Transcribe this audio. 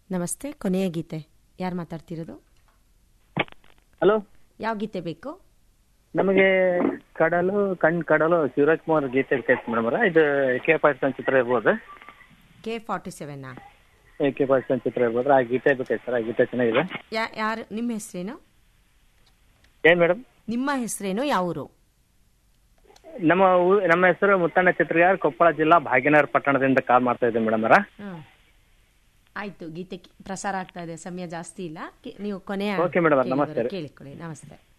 ನಮಸ್ತೆ ಕೊನೆಯ ಗೀತೆ ಯಾರು ಮಾತಾಡ್ತಿರೋದು ಹಲೋ ಯಾವ ಗೀತೆ ಬೇಕು ನಮಗೆ ಕಡಲು ಕಣ್ ಕಡಲು ಶಿವರಾಜ್ ಕುಮಾರ್ ಗೀತೆ ಬೇಕಾಯ್ತು ಮೇಡಮ್ ಇದು ಎ ಕೆ ಪಾಕಿಸ್ತಾನ್ ಚಿತ್ರ ಇರ್ಬೋದು ಕೆ ಫಾರ್ಟಿ ಸೆವೆನ್ನಾ ಎ ಕೆ ಪಾಕಿಸ್ತಾನ್ ಚಿತ್ರ ಇರ್ಬೋದು ಆ ಗೀತೆ ಬೇಕಾಯ್ತು ಸರ್ ಆ ಗೀತೆ ಚೆನ್ನಾಗಿದೆ ಯಾ ಯಾರು ನಿಮ್ಮ ಹೆಸರೇನು ಏನ್ ಮೇಡಮ್ ನಿಮ್ಮ ಹೆಸರೇನು ಯಾವ ಊರು ನಮ್ಮ ಊ- ನಮ್ಮ ಹೆಸರು ಮುತ್ತಣ್ಣ ಚಿತ್ರಗಾರ್ ಕೊಪ್ಪಳ ಜಿಲ್ಲಾ ಭಾಗ್ಯನಗರ ಪಟ್ಟಣದಿಂದ ಕಾಲ್ ಮಾಡ್ತಾ ಇದ್ದೀನಿ ಮೇಡಮ್ ಅವರ ಹ್ಮ್. ಆಯ್ತು ಗೀತೆ ಕಿ- ಪ್ರಸಾರ ಆಗ್ತಾ ಇದೆ ಸಮಯ ಜಾಸ್ತಿ ಇಲ್ಲ ಕಿ- ನೀವು ಕೊನೆಯ Okay, madam, ಕೇಳಿದವರು ನಮಸ್ತೆ. ಕೇಳಿಕೊಳ್ಳಿ ನಮಸ್ತೆ